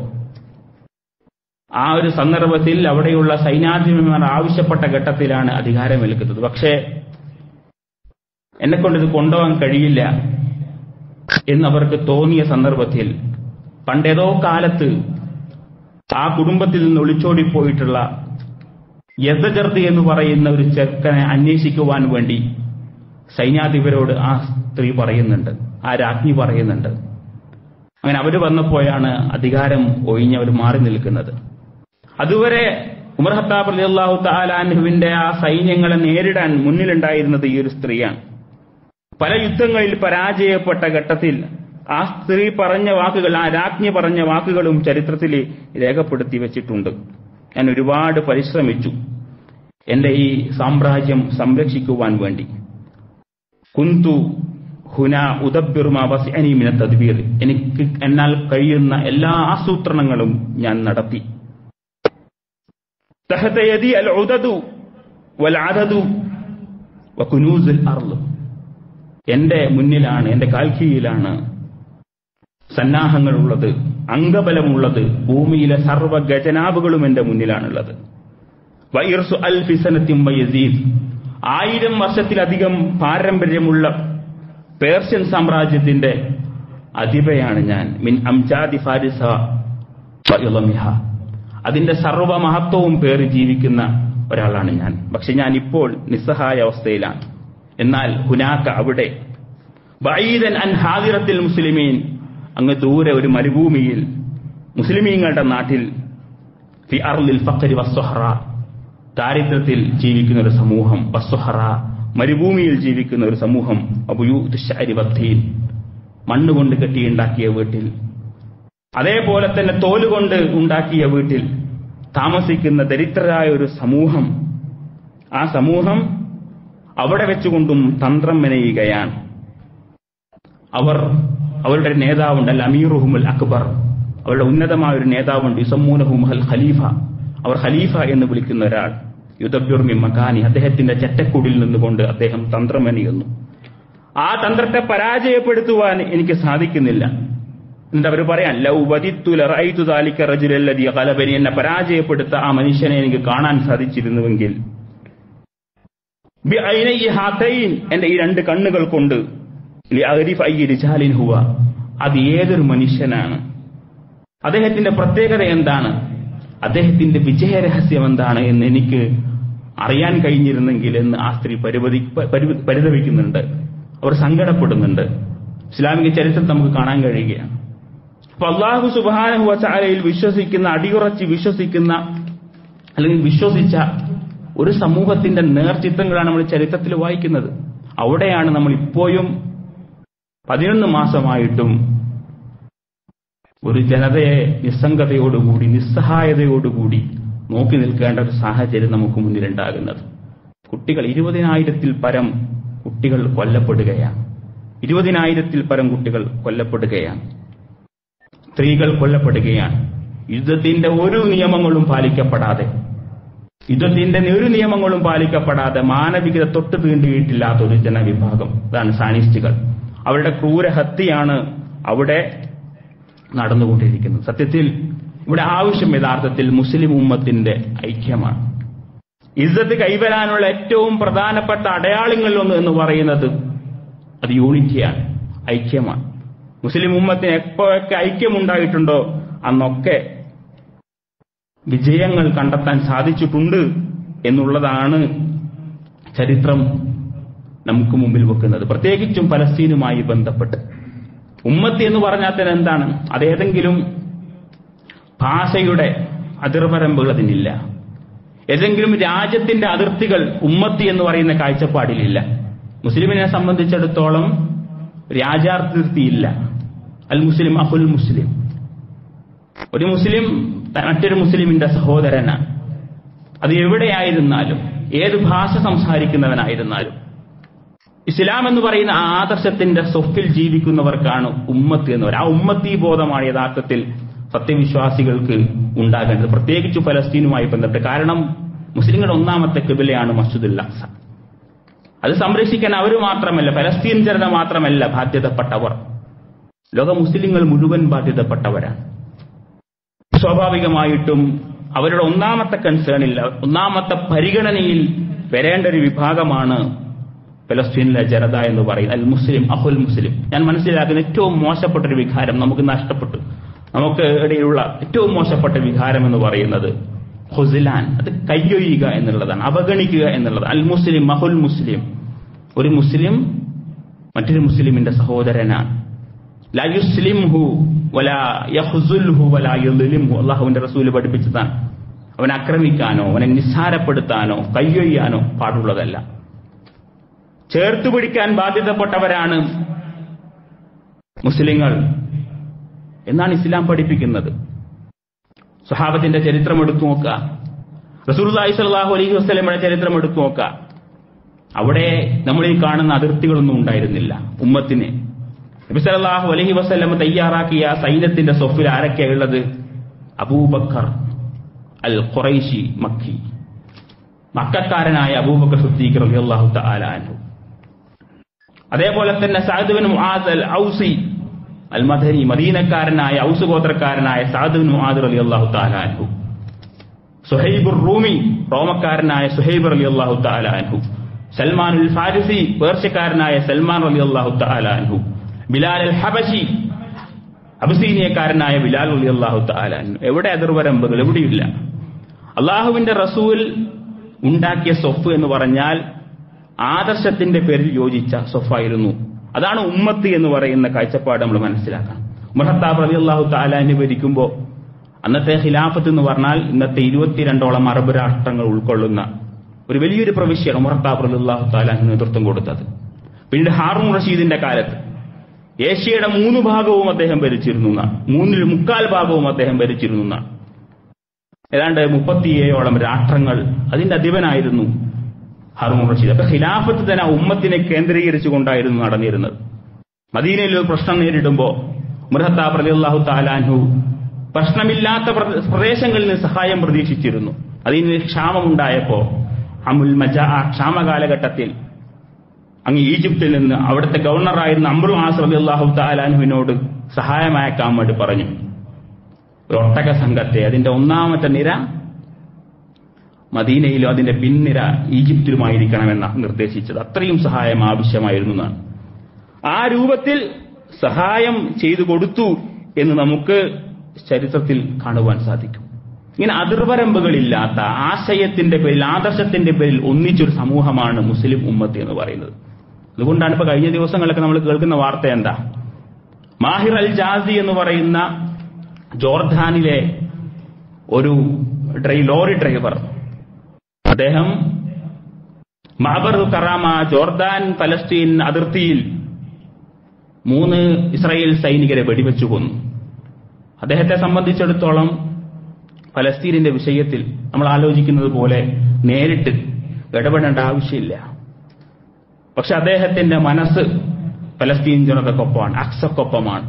ആ ഒരു സന്ദർഭത്തിൽ അവിടെയുള്ള സൈന്യാധിപന്മാർ ആവശ്യപ്പെട്ട ഘട്ടത്തിലാണ് അധികാരമേൽക്കുന്നത് പക്ഷേ എന്നെ കൊണ്ടിത് കൊണ്ടുപോകാൻ കഴിയില്ല എന്നവർക്ക് തോന്നിയ സന്ദർഭത്തിൽ പണ്ടേതോ കാലത്ത് ആ കുടുംബത്തിൽ നിന്ന് ഒളിച്ചോടിപ്പോയിട്ടുള്ള യഥജർത്തി എന്ന് പറയുന്ന ഒരു ചെറുക്കനെ അന്വേഷിക്കുവാൻ വേണ്ടി സൈന്യാധിപരോട് ആ സ്ത്രീ പറയുന്നുണ്ട് ആ രാജ്ഞി പറയുന്നുണ്ട് അങ്ങനെ അവർ വന്നപ്പോഴാണ് അധികാരം ഒഴിഞ്ഞവർ മാറി നിൽക്കുന്നത് അതുവരെ ഉമർ ഹത്താബ് അലി അള്ളാഹു താലാൻഹുവിന്റെ ആ സൈന്യങ്ങളെ നേരിടാൻ മുന്നിലുണ്ടായിരുന്നത് ഈ ഒരു സ്ത്രീയാണ് പല യുദ്ധങ്ങളിൽ പരാജയപ്പെട്ട ഘട്ടത്തിൽ ആ സ്ത്രീ പറഞ്ഞ വാക്കുകൾ ആ രാജ്ഞി പറഞ്ഞ വാക്കുകളും ചരിത്രത്തിൽ രേഖപ്പെടുത്തി വെച്ചിട്ടുണ്ട് ഞാൻ ഒരുപാട് പരിശ്രമിച്ചു എന്റെ ഈ സാമ്രാജ്യം സംരക്ഷിക്കുവാൻ വേണ്ടി കുന്തു ഹുന ഉദബിർമ വസ്അനിമിന തദ്ബീർ എനിക്ക് എന്നാൽ കഴിയുന്ന എല്ലാ ആസൂത്രണങ്ങളും ഞാൻ നടത്തി തഹത യദി അൽ ഉദദു വൽ അദദു വകുനൂസുൽ അർള് എന്റെ മുന്നിലാണ് എന്റെ കാൽക്കീയിലാണ് സന്നാഹങ്ങളുള്ളത് അംഗബലമുള്ളത് ഭൂമിയിലെ സർവ്വ ഗജനാബുകളും എന്റെ മുന്നിലാണുള്ളത് വൈർസു അൽ ഫിസനത്തിം വയസീദ് ആയിരം വർഷത്തിലധികം പാരമ്പര്യമുള്ള പേർഷ്യൻ സാമ്രാജ്യത്തിന്റെ അധിപയാണ് ഞാൻ മിൻ അംജാദി ഫാരിസ വ ഇളമിഹ. അതിന്റെ സർവ്വ മഹത്വവും പേറി ജീവിക്കുന്ന ഒരാളാണ് ഞാൻ പക്ഷെ ഞാൻ ഇപ്പോൾ നിസ്സഹായ അവസ്ഥയിലാണ് എന്നാൽ ഹുനാക്ക അവിടെ ബഈദൻ അൻ ഹാദിറത്തിൽ മുസ്ലിമീൻ അങ്ങ് ദൂരെ ഒരു മരുഭൂമിയിൽ മുസ്ലിമീങ്ങളുടെ നാട്ടിൽ ഫി അർലിൽ ഫഖരി വസ്സുഹറ ദാരിദ്ര്യത്തിൽ ജീവിക്കുന്ന ഒരു സമൂഹം വസ്സുഹറ മരുഭൂമിയിൽ ജീവിക്കുന്ന ഒരു സമൂഹം അബുയൂത്ത് ശഅരി വത്തീൻ മണ്ണുകൊണ്ട് കെട്ടിയുണ്ടാക്കിയ വീട്ടിൽ അതേപോലെ തന്നെ തോലുകൊണ്ട് ഉണ്ടാക്കിയ വീട്ടിൽ താമസിക്കുന്ന ദരിദ്രരായ ഒരു സമൂഹം ആ സമൂഹം അവിടെ വെച്ചുകൊണ്ടും തന്ത്രം മെനയുകയാണ് അവർ അവരുടെ ഒരു നേതാവുണ്ട് അൽ അമീറുഹുൽ അക്ബർ അവരുടെ ഉന്നതമായ ഒരു നേതാവുണ്ട് യുസമ്മൂനഹും അൽ ഖലീഫ അവർ ഖലീഫ എന്ന് വിളിക്കുന്ന ഒരാൾ യുദ്ധബ്യുർമി മക്കാനി അദ്ദേഹത്തിന്റെ ചെറ്റക്കുടിൽ നിന്നുകൊണ്ട് അദ്ദേഹം തന്ത്രം മെനയുന്നു ആ തന്ത്രത്തെ പരാജയപ്പെടുത്തുവാൻ എനിക്ക് സാധിക്കുന്നില്ല എന്നിട്ട് അവർ പറയാൻ ലൗ വദിത്തുല റഅയ്തു ദാലിക റജുലല്ലദീ ഖലബനി എന്നെ പരാജയപ്പെടുത്ത ആ മനുഷ്യനെ എനിക്ക് കാണാൻ സാധിച്ചിരുന്നുവെങ്കിൽ ബി ഐനൈ ഹാതൈൻ എന്റെ ഈ രണ്ട് കണ്ണുകൾ കൊണ്ട് ലി അഗ്രിഫ് അയ്യി റിജാലിൻ ഹുവ അത് ഏതൊരു മനുഷ്യനാണ് അദ്ദേഹത്തിന്റെ പ്രത്യേകത എന്താണ് അദ്ദേഹത്തിന്റെ വിജയരഹസ്യം എന്താണ് എന്ന് എനിക്ക് അറിയാൻ കഴിഞ്ഞിരുന്നെങ്കിൽ എന്ന് ആ സ്ത്രീ പരിപതി പരി- പരിതപിക്കുന്നുണ്ട് അവർ സങ്കടപ്പെടുന്നുണ്ട് ഇസ്ലാമിക ചരിത്രം നമുക്ക് കാണാൻ കഴിയുകയാണ് അപ്പൊ അള്ളാഹു സുബാനഹു വചാലയിൽ വിശ്വസിക്കുന്ന അടിയുറച്ച് വിശ്വസിക്കുന്ന അല്ലെങ്കിൽ വിശ്വസിച്ച ഒരു സമൂഹത്തിന്റെ നേർചിത്രങ്ങളാണ് നമ്മൾ ചരിത്രത്തിൽ വായിക്കുന്നത് അവിടെയാണ് നമ്മൾ ഇപ്പോഴും പതിനൊന്ന് മാസമായിട്ടും ഒരു ജനതയെ നിസ്സംഗതയോടുകൂടി നിസ്സഹായതയോടുകൂടി നോക്കി നിൽക്കേണ്ട ഒരു സാഹചര്യം നമുക്ക് മുന്നിലുണ്ടാകുന്നത് കുട്ടികൾ ഇരുപതിനായിരത്തിൽ പരം കുട്ടികൾ കൊല്ലപ്പെടുകയാണ് ഇരുപതിനായിരത്തിൽ പരം കുട്ടികൾ കൊല്ലപ്പെടുകയാണ് സ്ത്രീകൾ കൊല്ലപ്പെടുകയാണ് യുദ്ധത്തിന്റെ ഒരു നിയമങ്ങളും പാലിക്കപ്പെടാതെ യുദ്ധത്തിന്റെ നേരു നിയമങ്ങളും പാലിക്കപ്പെടാതെ മാനവികത തൊട്ട് തീണ്ടിയിട്ടില്ലാത്ത ഒരു ജനവിഭാഗം ഇതാണ് സാനിസ്റ്റുകൾ അവരുടെ ക്രൂരഹത്യയാണ് അവിടെ നടന്നുകൊണ്ടിരിക്കുന്നത് സത്യത്തിൽ ഇവിടെ ആവശ്യം യഥാർത്ഥത്തിൽ മുസ്ലിം ഉമ്മത്തിന്റെ ഐക്യമാണ് ഇസ്സത്ത് കൈവരാനുള്ള ഏറ്റവും പ്രധാനപ്പെട്ട അടയാളങ്ങളിലൊന്ന് എന്ന് പറയുന്നത് അത് യൂണിറ്റിയാണ് ഐക്യമാണ് മുസ്ലിം ഉമ്മത്തിന് എപ്പോഴൊക്കെ ഐക്യമുണ്ടായിട്ടുണ്ടോ അന്നൊക്കെ വിജയങ്ങൾ കണ്ടെത്താൻ സാധിച്ചിട്ടുണ്ട് എന്നുള്ളതാണ് ചരിത്രം നമുക്ക് മുമ്പിൽ വെക്കുന്നത് പ്രത്യേകിച്ചും പലസ്തീനുമായി ബന്ധപ്പെട്ട് ഉമ്മത്തി എന്ന് പറഞ്ഞാൽ തന്നെ എന്താണ് അതേതെങ്കിലും ഭാഷയുടെ അതിർവരമ്പുകൾ അതിനില്ല ഏതെങ്കിലും രാജ്യത്തിന്റെ അതിർത്തികൾ ഉമ്മത്തി എന്ന് പറയുന്ന കാഴ്ചപ്പാടിലില്ല മുസ്ലിമിനെ സംബന്ധിച്ചിടത്തോളം രാജാതിർത്തിയില്ല അൽ മുസ്ലിം അഹുൽ മുസ്ലിം ഒരു മുസ്ലിം മറ്റൊരു മുസ്ലിമിന്റെ സഹോദരനാണ് അത് എവിടെയായിരുന്നാലും ഏത് ഭാഷ സംസാരിക്കുന്നവനായിരുന്നാലും ഇസ്ലാം എന്ന് പറയുന്ന ആ ആദർശത്തിന്റെ സൊഫിൽ ജീവിക്കുന്നവർക്കാണ് ഉമ്മത്ത് എന്ന് പറയുന്നത് ആ ഉമ്മത്തി ബോധമാണ് യഥാർത്ഥത്തിൽ സത്യവിശ്വാസികൾക്ക് ഉണ്ടാകേണ്ടത് പ്രത്യേകിച്ച് ഫലസ്തീനുമായി ബന്ധപ്പെട്ട് കാരണം മുസ്ലിങ്ങളുടെ ഒന്നാമത്തെ കിബിലയാണ് മസ്ജിദുൽ അക്സ അത് സംരക്ഷിക്കാൻ അവർ മാത്രമല്ല ഫലസ്തീൻ ജനത മാത്രമല്ല ബാധ്യതപ്പെട്ടവർ ലോക മുസ്ലിങ്ങൾ മുഴുവൻ ബാധ്യതപ്പെട്ടവരാണ് സ്വാഭാവികമായിട്ടും അവരുടെ ഒന്നാമത്തെ കൺസേണിൽ ഒന്നാമത്തെ പരിഗണനയിൽ വരേണ്ട ഒരു വിഭാഗമാണ് ഫലസ്തീനിലെ ജനത എന്ന് പറയുന്നത് അൽ മുസ്ലിം അഹുൽ മുസ്ലിം ഞാൻ മനസ്സിലാക്കുന്ന ഏറ്റവും മോശപ്പെട്ട ഒരു വികാരം നമുക്ക് നഷ്ടപ്പെട്ടു നമുക്ക് ഇടയിലുള്ള ഏറ്റവും മോശപ്പെട്ട വികാരം എന്ന് പറയുന്നത് ഹുസിലാൻ അത് കയ്യൊയ്യുക എന്നുള്ളതാണ് അവഗണിക്കുക എന്നുള്ളതാണ് അൽ മുസ്ലിം അഹുൽ മുസ്ലിം ഒരു മുസ്ലിം മറ്റൊരു മുസ്ലിമിന്റെ സഹോദരനാണ് ലാ യുസ്ലിംഹു വലാ യഹ്സുൽഹു വലാ യുദ്ലിംഹു അള്ളാഹുവിന്റെ റസൂല് പഠിപ്പിച്ചതാണ് അവനെ ആക്രമിക്കാനോ അവനെ നിസ്സാരപ്പെടുത്താനോ കയ്യൊയ്യാനോ പാടുള്ളതല്ല ചേർത്തു പിടിക്കാൻ ബാധ്യതപ്പെട്ടവരാണ് മുസ്ലിങ്ങൾ എന്നാണ് ഇസ്ലാം പഠിപ്പിക്കുന്നത് സുഹാബത്തിന്റെ ചരിത്രം എടുത്തു നോക്കുക റസൂർലാഹി സ്വല്ലാഹു അലൈഹി വസ്ലമയുടെ ചരിത്രം എടുത്തു നോക്കുക അവിടെ നമ്മൾ ഈ കാണുന്ന അതിർത്തികളൊന്നും ഉണ്ടായിരുന്നില്ല ഉമ്മത്തിന് നബിസലാഹു അലഹി വസ്ലം തയ്യാറാക്കിയ സൈന്യത്തിന്റെ സൊഫിൽ ആരൊക്കെയുള്ളത് അബൂബക്കർ അൽ ഖുറൈശി മക്കി മക്കാരനായ അബൂബക്കർ സുദ്ദീഖ് റളിയല്ലാഹു തആല അൻഹു അതേപോലെ തന്നെ Saad bin Muadh al Ausi al Madani മദീനക്കാരനായ ഔസ് ഗോത്രക്കാരനായ സഅദ് ബിൻ മുആദ് റളിയല്ലാഹു തആല അൻഹു സുഹൈബ് റൂമി റോമക്കാരനായ സുഹൈബ് റളിയല്ലാഹു തആല അൻഹു സൽമാൻ ഉൽ ഫാരിസി പേർഷ്യക്കാരനായ സൽമാൻ റളിയല്ലാഹു തആല അൻഹു ബിലാൽ അൽ ഹബശി അബസീനിയക്കാരനായ ബിലാൽ റളിയല്ലാഹു തആല അൻഹു എവിടെ അതിർവരമ്പുകൾ എവിടെയില്ല അള്ളാഹുവിന്റെ റസൂൽ ഉണ്ടാക്കിയ സൊഫ് എന്ന് പറഞ്ഞാൽ ആദർശത്തിന്റെ പേരിൽ യോജിച്ച സൊഫായിരുന്നു അതാണ് ഉമ്മത്ത് എന്ന് പറയുന്ന കാഴ്ചപ്പാട് നമ്മൾ മനസ്സിലാക്കണം ഉമർഹത്താബ് റബി അള്ളാഹു താലാന് ഭരിക്കുമ്പോൾ അന്നത്തെ ഖിലാഫത്ത് എന്ന് പറഞ്ഞാൽ ഇന്നത്തെ ഇരുപത്തിരണ്ടോളം അറബ് രാഷ്ട്രങ്ങൾ ഉൾക്കൊള്ളുന്ന ഒരു വലിയൊരു പ്രവിശ്യാണ് ഉമർഹത്താബ് റബി അള്ളാഹു താലാന് നേതൃത്വം കൊടുത്തത് പിന്നീട് ഹാറൂൺ റഷീദിന്റെ കാലത്ത് ഏഷ്യയുടെ മൂന്ന് ഭാഗവും അദ്ദേഹം ഭരിച്ചിരുന്നു എന്നാണ് മൂന്നിൽ മുക്കാൽ ഭാഗവും അദ്ദേഹം ഭരിച്ചിരുന്നു എന്നാണ് ഏതാണ്ട് മുപ്പത്തിയേഴോളം രാഷ്ട്രങ്ങൾ അതിന്റെ അധിപനായിരുന്നു ഹാറൂൺ റഷീദ് അപ്പൊ ഖിലാഫത്ത് തന്നെ ഉമ്മത്തിനെ കേന്ദ്രീകരിച്ചുകൊണ്ടായിരുന്നു നടന്നിരുന്നത് മദീനയിൽ ഒരു പ്രശ്നം നേരിടുമ്പോ മൃഹത്താ പ്രതിഅള്ളാഹു താലാൻഹു പ്രശ്നമില്ലാത്ത പ്രദേശങ്ങളിൽ നിന്ന് സഹായം പ്രതീക്ഷിച്ചിരുന്നു അതിന് ക്ഷാമമുണ്ടായപ്പോ അമുൽ മജ ആ ക്ഷാമ കാലഘട്ടത്തിൽ അങ്ങ് ഈജിപ്തിൽ നിന്ന് അവിടുത്തെ ഗവർണറായിരുന്ന അമ്രു ആസ് റബി അള്ളാഹു താലാൻഹുവിനോട് സഹായം അയക്കാൻ വേണ്ടി പറഞ്ഞു ഒരു ഒട്ടക സംഘത്തെ അതിന്റെ ഒന്നാമത്തെ നിര മദീനയിലും അതിന്റെ പിൻനിര ഈജിപ്തിലുമായിരിക്കണമെന്ന നിർദ്ദേശിച്ചത് അത്രയും സഹായം ആവശ്യമായിരുന്നു എന്നാണ് ആ രൂപത്തിൽ സഹായം ചെയ്തു കൊടുത്തു എന്ന് നമുക്ക് ചരിത്രത്തിൽ കാണുവാൻ സാധിക്കും ഇങ്ങനെ അതിർവരമ്പുകളില്ലാത്ത ആശയത്തിന്റെ പേരിൽ ആദർശത്തിന്റെ പേരിൽ ഒന്നിച്ചൊരു സമൂഹമാണ് മുസ്ലിം ഉമ്മത്ത് എന്ന് പറയുന്നത് അതുകൊണ്ടാണ് ഇപ്പൊ കഴിഞ്ഞ ദിവസങ്ങളൊക്കെ നമ്മൾ കേൾക്കുന്ന വാർത്ത എന്താ മാഹിർ അൽ ജാസി എന്ന് പറയുന്ന ജോർദാനിലെ ഒരു ഡ്രൈ ലോറി ഡ്രൈവർ അദ്ദേഹം മാബർ കറാമ ജോർദാൻ പലസ്തീൻ അതിർത്തിയിൽ മൂന്ന് ഇസ്രായേൽ സൈനികരെ വെടിവെച്ചു കൊന്നു അദ്ദേഹത്തെ സംബന്ധിച്ചിടത്തോളം പലസ്തീനിന്റെ വിഷയത്തിൽ നമ്മൾ ആലോചിക്കുന്നത് പോലെ നേരിട്ട് ഇടപെടേണ്ട ആവശ്യമില്ല പക്ഷെ അദ്ദേഹത്തിന്റെ മനസ്സ് പലസ്തീൻ ജനതക്കൊപ്പമാണ് അക്സക്കൊപ്പമാണ്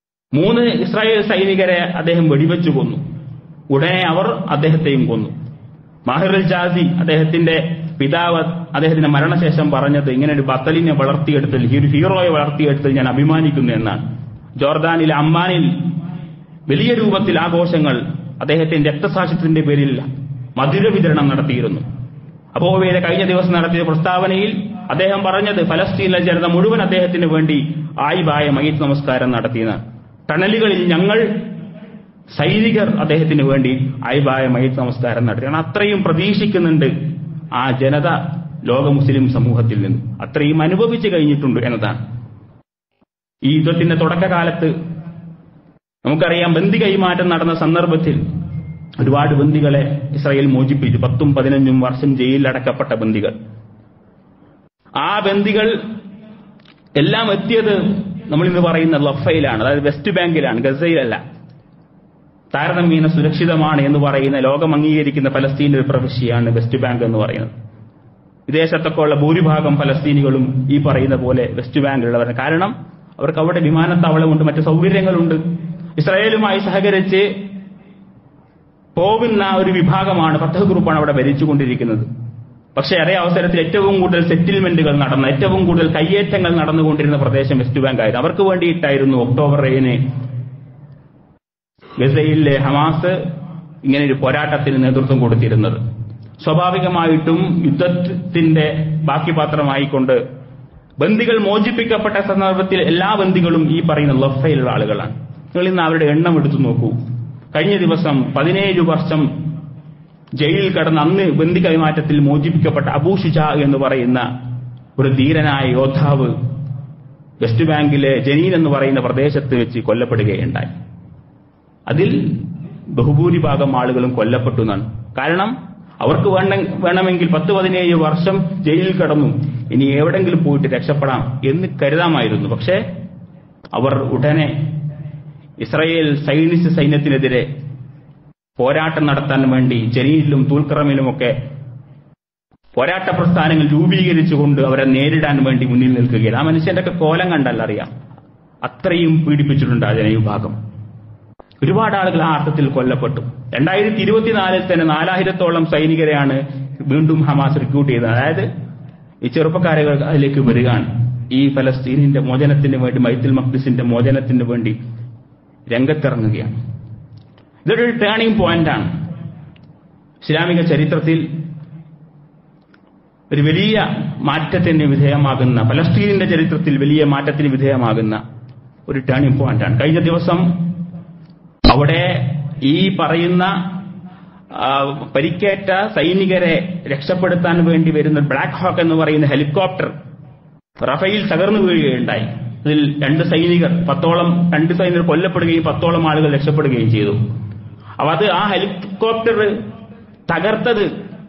മൂന്ന് ഇസ്രായേൽ സൈനികരെ അദ്ദേഹം വെടിവെച്ചു കൊന്നു ഉടനെ അവർ അദ്ദേഹത്തെയും കൊന്നു മാഹിറുൽ ജാസി അദ്ദേഹത്തിന്റെ പിതാവ് അദ്ദേഹത്തിന്റെ മരണശേഷം പറഞ്ഞത് ഇങ്ങനെ ഒരു ബത്തലിനെ വളർത്തിയെടുത്തൽ ഈ ഒരു ഹീറോയെ വളർത്തിയെടുത്തൽ ഞാൻ അഭിമാനിക്കുന്നു എന്നാണ് ജോർദാനിലെ അമ്മാനിൽ വലിയ രൂപത്തിൽ ആഘോഷങ്ങൾ അദ്ദേഹത്തിന്റെ രക്തസാക്ഷിത്വത്തിന്റെ പേരിൽ മധുര വിതരണം നടത്തിയിരുന്നു അബോവയുടെ കഴിഞ്ഞ ദിവസം നടത്തിയ പ്രസ്താവനയിൽ അദ്ദേഹം പറഞ്ഞത് ഫലസ്തീനിലെ ജനത മുഴുവൻ അദ്ദേഹത്തിന് വേണ്ടി ആയിബായ മയ്യത്ത് നമസ്കാരം നടത്തിയതാണ് ടണലുകളിൽ ഞങ്ങൾ സൈനികർ അദ്ദേഹത്തിന് വേണ്ടി ആയിബായ മയ്യത്ത് നമസ്കാരം നടത്തി കാരണം അത്രയും പ്രതീക്ഷിക്കുന്നുണ്ട് ആ ജനത ലോക മുസ്ലിം സമൂഹത്തിൽ നിന്ന് അത്രയും അനുഭവിച്ചു കഴിഞ്ഞിട്ടുണ്ട് എന്നതാണ് ഈ യുദ്ധത്തിന്റെ തുടക്കകാലത്ത് നമുക്കറിയാം ബന്ദി കൈമാറ്റം നടന്ന സന്ദർഭത്തിൽ ഒരുപാട് ബന്ദികളെ ഇസ്രായേൽ മോചിപ്പിച്ചു പത്തും പതിനഞ്ചും വർഷം ജയിലിലടക്കപ്പെട്ട ബന്ദികൾ ആ ബന്ദികൾ എല്ലാം എത്തിയത് നമ്മൾ ഇന്ന് പറയുന്ന ലഫയിലാണ് അതായത് വെസ്റ്റ് ബാങ്കിലാണ് ഗസയിലല്ല താരതമ്യേന സുരക്ഷിതമാണ് എന്ന് പറയുന്ന ലോകം അംഗീകരിക്കുന്ന പലസ്തീൻ്റെ ഒരു പ്രവിശ്യയാണ് വെസ്റ്റ് ബാങ്ക് എന്ന് പറയുന്നത് വിദേശത്തൊക്കെ ഉള്ള ഭൂരിഭാഗം പലസ്തീനികളും ഈ പറയുന്ന പോലെ വെസ്റ്റ് ബാങ്കിലുള്ളവരാണ് കാരണം അവർക്ക് അവിടെ വിമാനത്താവളമുണ്ട് മറ്റു സൗകര്യങ്ങളുണ്ട് ഇസ്രായേലുമായി സഹകരിച്ച് പോകുന്ന ഒരു വിഭാഗമാണ് ഫത്തഹ് ഗ്രൂപ്പാണ് അവിടെ ഭരിച്ചുകൊണ്ടിരിക്കുന്നത് പക്ഷേ അതേ അവസരത്തിൽ ഏറ്റവും കൂടുതൽ സെറ്റിൽമെന്റുകൾ നടന്ന ഏറ്റവും കൂടുതൽ കയ്യേറ്റങ്ങൾ നടന്നുകൊണ്ടിരുന്ന പ്രദേശം വെസ്റ്റ് ബാങ്ക് ആയിരുന്നു അവർക്ക് വേണ്ടിയിട്ടായിരുന്നു ഒക്ടോബർ ഏഴിന് ഗസയിലെ ഹമാസ് ഇങ്ങനെ ഒരു പോരാട്ടത്തിന് നേതൃത്വം കൊടുത്തിരുന്നത് സ്വാഭാവികമായിട്ടും യുദ്ധത്തിന്റെ ബാക്കി പാത്രമായിക്കൊണ്ട് ബന്ദികൾ മോചിപ്പിക്കപ്പെട്ട സന്ദർഭത്തിൽ എല്ലാ ബന്ദികളും ഈ പറയുന്ന ലഫയിലുള്ള ആളുകളാണ് നിങ്ങൾ ഇന്ന് അവരുടെ എണ്ണം എടുത്തു നോക്കൂ കഴിഞ്ഞ ദിവസം പതിനേഴ് വർഷം ജയിലിൽ കടന്ന് അന്ന് ബന്ദി കൈമാറ്റത്തിൽ മോചിപ്പിക്കപ്പെട്ട അബൂ ഷുജാ എന്ന് പറയുന്ന ഒരു ധീരനായ യോദ്ധാവ് വെസ്റ്റ് ബാങ്കിലെ ജനീൻ എന്ന് പറയുന്ന പ്രദേശത്ത് വെച്ച് കൊല്ലപ്പെടുകയുണ്ടായി അതിൽ ബഹുഭൂരിഭാഗം ആളുകളും കൊല്ലപ്പെട്ടു എന്നാണ് കാരണം അവർക്ക് വേണ്ട വേണമെങ്കിൽ പത്ത് പതിനേഴ് വർഷം ജയിലിൽ കടന്നു ഇനി എവിടെങ്കിലും പോയിട്ട് രക്ഷപ്പെടാം എന്ന് കരുതാമായിരുന്നു പക്ഷേ അവർ ഉടനെ ഇസ്രയേൽ സൈനിസ് സൈന്യത്തിനെതിരെ പോരാട്ടം നടത്താൻ വേണ്ടി ജനീലിലും തൂൽക്കറമിലുമൊക്കെ പോരാട്ട പ്രസ്ഥാനങ്ങൾ രൂപീകരിച്ചുകൊണ്ട് അവരെ നേരിടാൻ വേണ്ടി മുന്നിൽ നിൽക്കുകയാണ് ആ മനുഷ്യന്റെ ഒക്കെ കോലം കണ്ടല്ല അറിയാം അത്രയും പീഡിപ്പിച്ചിട്ടുണ്ട് ആ ജനവിഭാഗം ഒരുപാട് ആളുകൾ ആ അർത്ഥത്തിൽ കൊല്ലപ്പെട്ടു രണ്ടായിരത്തി ഇരുപത്തിനാലിൽ തന്നെ നാലായിരത്തോളം സൈനികരെയാണ് വീണ്ടും ഹമാസ് റിക്രൂട്ട് ചെയ്തത് അതായത് ഈ ചെറുപ്പക്കാരുകൾ അതിലേക്ക് വരികയാണ് ഈ ഫലസ്തീനിന്റെ മോചനത്തിന് വേണ്ടി മൈത്തുൽ മഖ്ദിസിന്റെ മോചനത്തിന് വേണ്ടി രംഗത്തിറങ്ങുകയാണ് ഇതൊരു ടേണിംഗ് പോയിന്റാണ് ഇസ്ലാമിക ചരിത്രത്തിൽ ഒരു വലിയ മാറ്റത്തിന് വിധേയമാകുന്ന ഫലസ്തീനിന്റെ ചരിത്രത്തിൽ വലിയ മാറ്റത്തിന് വിധേയമാകുന്ന ഒരു ടേണിംഗ് പോയിന്റാണ് കഴിഞ്ഞ ദിവസം അവിടെ ഈ പറയുന്ന ആ, പരിക്കേറ്റ സൈനികരെ രക്ഷപ്പെടുത്താൻ വേണ്ടി വരുന്ന ബ്ലാക്ക് ഹോക്ക് എന്ന് പറയുന്ന ഹെലികോപ്റ്റർ റഫയിൽ തകർന്നു വീഴുകയുണ്ടായി ഇതിൽ രണ്ട് സൈനികർ പത്തോളം രണ്ട് സൈനികർ കൊല്ലപ്പെടുകയും പത്തോളം ആളുകൾ രക്ഷപ്പെടുകയും ചെയ്തു അപ്പൊ അത് ആ ഹെലികോപ്റ്റർ തകർത്തത്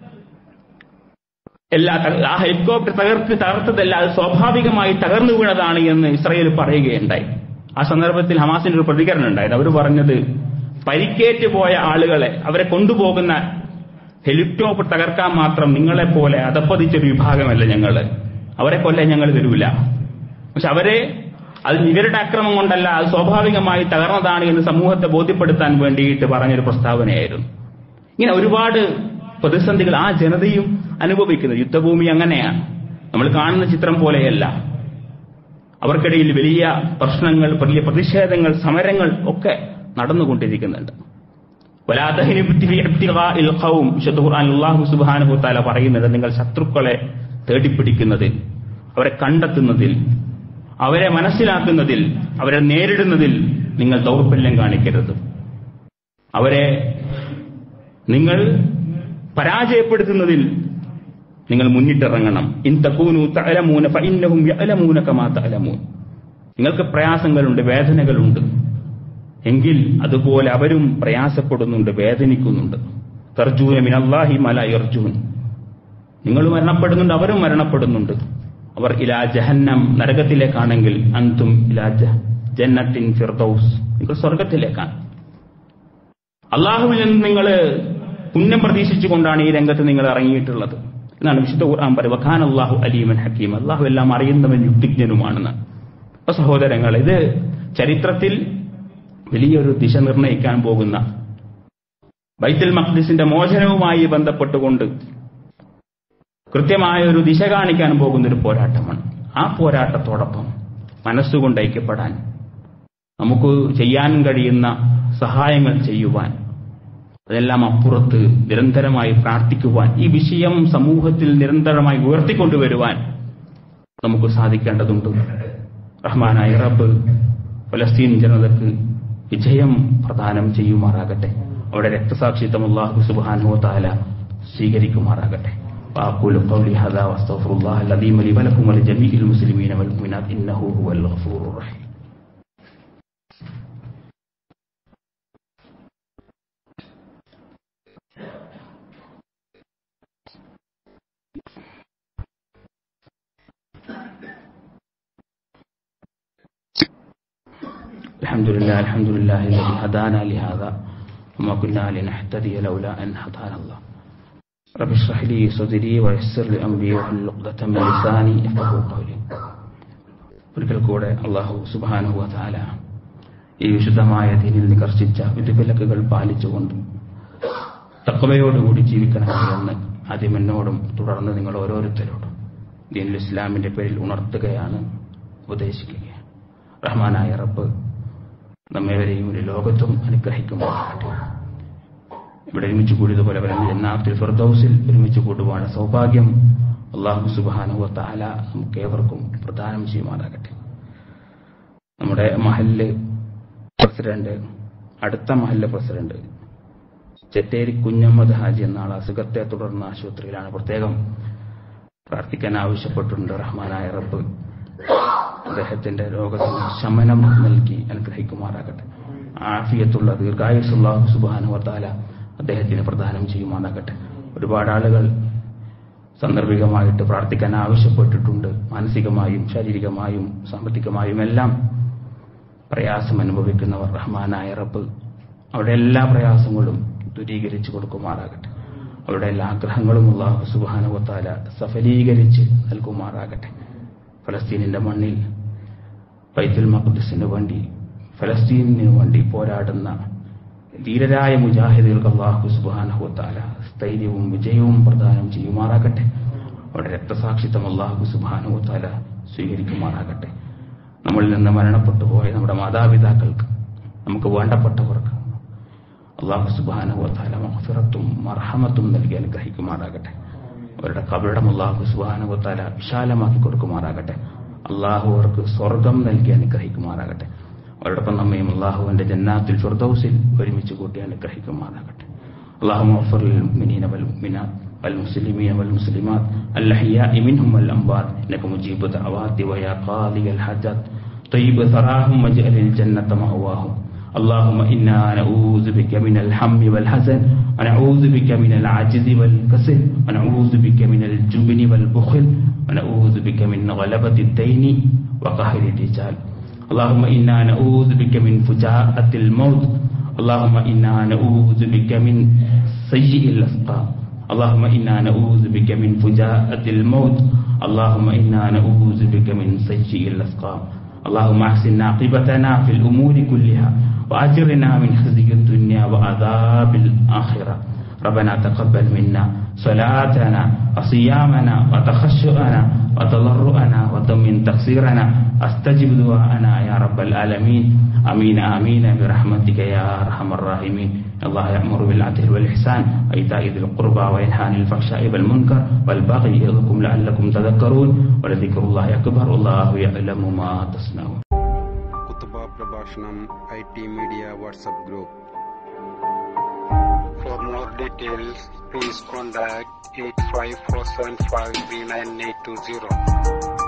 എല്ലാ ആ ഹെലികോപ്റ്റർ തകർത്ത് തകർത്തതല്ല അത് സ്വാഭാവികമായി തകർന്നു വീണതാണ് എന്ന് ഇസ്രായേൽ പറയുകയുണ്ടായി ആ സന്ദർഭത്തിൽ ഹമാസിന്റെ ഒരു പ്രതികരണം ഉണ്ടായിരുന്നു അവർ പറഞ്ഞത് പരിക്കേറ്റ് പോയ ആളുകളെ അവരെ കൊണ്ടുപോകുന്ന ഹെലികോപ്റ്റർ തകർക്കാൻ മാത്രം നിങ്ങളെപ്പോലെ അതപ്പതിച്ചൊരു വിഭാഗമല്ല ഞങ്ങൾ അവരെ കൊല്ലാൻ ഞങ്ങൾ തരൂല പക്ഷെ അവരെ അത് ഇവരുടെ അക്രമം കൊണ്ടല്ല അത് സ്വാഭാവികമായി തകർന്നതാണ് എന്ന് സമൂഹത്തെ ബോധ്യപ്പെടുത്താൻ വേണ്ടിയിട്ട് പറഞ്ഞൊരു പ്രസ്താവനയായിരുന്നു ഇങ്ങനെ ഒരുപാട് പ്രതിസന്ധികൾ ആ ജനതയും അനുഭവിക്കുന്നത് യുദ്ധഭൂമി അങ്ങനെയാണ് നമ്മൾ കാണുന്ന ചിത്രം പോലെയല്ല അവർക്കിടയിൽ വലിയ പ്രശ്നങ്ങൾ വലിയ പ്രതിഷേധങ്ങൾ സമരങ്ങൾ ഒക്കെ നടന്നുകൊണ്ടിരിക്കുന്നുണ്ട് വലാതഹിനി ബിത്തിഹി ഇബ്തിഗാഇൽ ഖൗം വിശുദ്ധ ഖുർആൻ അല്ലാഹു സുബ്ഹാനഹു വതആല പറയുന്നത് നിങ്ങൾ ശത്രുക്കളെ തേടിപ്പിടിക്കുന്നതിൽ അവരെ കണ്ടെത്തുന്നതിൽ അവരെ മനസ്സിലാക്കുന്നതിൽ അവരെ നേരിടുന്നതിൽ നിങ്ങൾ ദൗർബല്യം കാണിക്കരുത് അവരെ നിങ്ങൾ പരാജയപ്പെടുത്തുന്നതിൽ നിങ്ങൾ മുന്നിട്ടിറങ്ങണം ഇൻ തകൂനു തഅലമൂന ഫഇന്നഹും യഅലമൂന കമാ തഅലമൂൻ നിങ്ങൾക്ക് പ്രയാസങ്ങളുണ്ട് വേദനകളുണ്ട് എങ്കിൽ അതുപോലെ അവരും പ്രയാസപ്പെടുന്നുണ്ട് വേദനിക്കുന്നുണ്ട് തർജൂന മിനല്ലാഹി മല യർജൂൻ നിങ്ങൾ മരണപ്പെടുന്നുണ്ട് അവരും മരണപ്പെടുന്നുണ്ട് അവർ ഇലാ ജഹന്നം നരകത്തിലേക്കാണെങ്കിൽ അന്തും ഇലാ ജ- ജന്നത്തിൻ ഫിർദൌസ് നിങ്ങൾ സ്വർഗത്തിലേക്കാണ് അള്ളാഹുവിൽ നിന്ന് നിങ്ങൾ പുണ്യം പ്രതീക്ഷിച്ചുകൊണ്ടാണ് ഈ രംഗത്ത് നിങ്ങൾ ഇറങ്ങിയിട്ടുള്ളത് എന്നാണ് വിശുദ്ധ ഖുർആൻ പറയുക വഖാൻ അള്ളാഹു അലീമൻ ഹക്കീം അള്ളാഹു എല്ലാം അറിയുന്നവൻ യുക്തിജ്ഞനുമാണെന്ന് അപ്പൊ സഹോദരങ്ങൾ ഇത് ചരിത്രത്തിൽ വലിയൊരു ദിശ നിർണ്ണയിക്കാൻ പോകുന്ന ബൈത്തുൽ മഖ്ദിസിന്റെ മോചനവുമായി ബന്ധപ്പെട്ടുകൊണ്ട് കൃത്യമായ ഒരു ദിശ കാണിക്കാൻ പോകുന്ന ഒരു പോരാട്ടമാണ് ആ പോരാട്ടത്തോടൊപ്പം മനസ്സുകൊണ്ട് ഐക്യപ്പെടാൻ നമുക്ക് ചെയ്യാൻ കഴിയുന്ന സഹായങ്ങൾ ചെയ്യുവാൻ അതെല്ലാം അപ്പുറത്ത് നിരന്തരമായി പ്രാർത്ഥിക്കുവാൻ ഈ വിഷയം സമൂഹത്തിൽ നിരന്തരമായി ഉയർത്തിക്കൊണ്ടുവരുവാൻ നമുക്ക് സാധിക്കേണ്ടതുണ്ട് റഹ്മാനായ റബ്ബ് ഫലസ്തീൻ ജനതക്ക് വിജയം പ്രദാനം ചെയ്യുമാറാകട്ടെ അവിടെ രക്തസാക്ഷിത്വം അള്ളാഹു സുബ്ഹാനഹു താല സ്വീകരിക്കുമാറാകട്ടെ وأقول قولي هذا واستغفر الله العظيم لي ولكم ولجميع المسلمين والمؤمنات إنه هو الغفور الرحيم الحمد لله الحمد لله الذي هدانا لهذا وما كنا لنهتدي لولا أن هدانا الله رب اشرح لي صدري ويسر لي أمري واحلل عقدة من لساني يفقهوا قولي ഒരിക്കൽ കൂടെ അള്ളാഹു സുബാനുഹു താല ഈ വിശുദ്ധമായ ദീനിൽ നികർഷിച്ച വിധിവിലക്കുകൾ പാലിച്ചുകൊണ്ട് തക്കവയോടുകൂടി ജീവിക്കണമേ എന്ന് ആദ്യം എന്നോടും തുടർന്ന് നിങ്ങൾ ഓരോരുത്തരോടും ദീനുൽ ഇസ്ലാമിന്റെ പേരിൽ ഉണർത്തുകയാണ് ഉപദേശിക്കുകയാണ് റഹ്മാനായ റബ്ബ് നമ്മേവരെയും ഒരു ലോകത്തും അനുഗ്രഹിക്കുമാറാകട്ടെ ഇവിടെ ഒരുമിച്ച് കൂടിയതുപോലെ പറയുന്നത് ജന്നാത്തിൽ ഫിർദൌസിൽ ഒരുമിച്ച് കൂടുവാണ് സൗഭാഗ്യം അള്ളാഹു സുബാനുവ താല നമുക്ക് ഏവർക്കും പ്രദാനം ചെയ്യുമാറാകട്ടെ നമ്മുടെ മഹല്ല് പ്രസിഡന്റ് അടുത്ത മഹല്ല് പ്രസിഡന്റ് ചെറ്റേരി കുഞ്ഞമ്മദ് ഹാജി എന്ന ആൾ അസുഖത്തെ തുടർന്ന് ആശുപത്രിയിലാണ് പ്രത്യേകം പ്രാർത്ഥിക്കാൻ ആവശ്യപ്പെട്ടിട്ടുണ്ട് റഹ്മാനായ റബ്ബ് അദ്ദേഹത്തിന്റെ രോഗത്തിന് ശമനം നൽകി അനുഗ്രഹിക്കുമാറാകട്ടെ ആഫിയത്തുള്ള ദീർഘായുസുള്ള സുബാനുവത്താല അദ്ദേഹത്തിന് പ്രദാനം ചെയ്യുമാറാകട്ടെ ഒരുപാട് ആളുകൾ സന്ദർഭികമായിട്ട് പ്രാർത്ഥിക്കാൻ ആവശ്യപ്പെട്ടിട്ടുണ്ട് മാനസികമായും ശാരീരികമായും സാമ്പത്തികമായും എല്ലാം പ്രയാസം അനുഭവിക്കുന്നവർ റഹ്മാനായ റബ്ബ് അവരുടെ എല്ലാ പ്രയാസങ്ങളും ദൂരീകരിച്ചു കൊടുക്കുമാറാകട്ടെ അവരുടെ എല്ലാ ആഗ്രഹങ്ങളും അള്ളാഹു സുബാനുവത്താല സഫലീകരിച്ച് നൽകുമാറാകട്ടെ ഫലസ്തീനിന്റെ മണ്ണിൽ ബൈത്തുൽ മഖദ്സിന് വേണ്ടി ഫലസ്തീനിന് വേണ്ടി പോരാടുന്ന ധീരരായ മുജാഹിദുകൾക്ക് അള്ളാഹു സുബാനഹുത്താല സ്ഥൈര്യവും വിജയവും പ്രദാനം ചെയ്യുമാറാകട്ടെ അവിടെ രക്തസാക്ഷിത്വം അള്ളാഹു സുബാനഹുത്താല സ്വീകരിക്കുമാറാകട്ടെ നമ്മളിൽ നിന്ന് മരണപ്പെട്ടു പോയ നമ്മുടെ മാതാപിതാക്കൾക്ക് നമുക്ക് വേണ്ടപ്പെട്ടവർക്ക് അള്ളാഹു സുബാനഹുത്താല മഹഫിറത്തും മർഹമത്തും നൽകി അനുഗ്രഹിക്കുമാറാകട്ടെ അവരുടെ കബറിടം അള്ളാഹു സുബാനുവത്താല വിശാലമാക്കി കൊടുക്കുമാറാകട്ടെ അള്ളാഹു അവർക്ക് സ്വർഗം നൽകി അനുഗ്രഹിക്കുമാറാകട്ടെ അവരോടൊപ്പം നമ്മയും അള്ളാഹുവിന്റെ ജന്നാത്തിൽ ഫിർദൌസിൽ ഒരുമിച്ച് കൂട്ടി അനുഗ്രഹിക്കുമാറാകട്ടെ അള്ളാഹു മഫർ للمؤمنين والمؤمنات والمسلمين والمسلمات الأحياء منهم والأموات إنك مجيب دعوات ويا قاضي الحاجات طيب ثراهم واجعل الجنة مأواهم اللهم إنا نعوذ بك من الهم والحزن ونعوذ بك من العجز والكسل ونعوذ بك من الجبن والبخل ونعوذ بك من غلبة الدين وقهر الرجال اللهم إنا نعوذ بك من فجاءة الموت اللهم إنا نعوذ بك من سيء الأسقام اللهم إنا نعوذ بك من فجاءة الموت اللهم إنا نعوذ بك من سيء الأسقام اللهم احسن عاقبتنا في الأمور كلها وأجرنا من خزي الدنيا وعذاب الآخرة ربنا تقبل منا صلاتنا وصيامنا وتخشؤنا وتضرؤنا وتمن تقصيرنا استجب دعاءنا يا رب العالمين امين امين برحمتك يا ارحم الراحمين الله يأمر بالعدل والإحسان وإيتاء ذي القربى وينهى عن الفحشاء والمنكر والبغي يعظكم لعلكم تذكرون ولذكر الله أكبر والله يعلم ما تصنعون കുത്തുബ പ്രഭാഷണം I T media WhatsApp group For more details, please contact 854753980.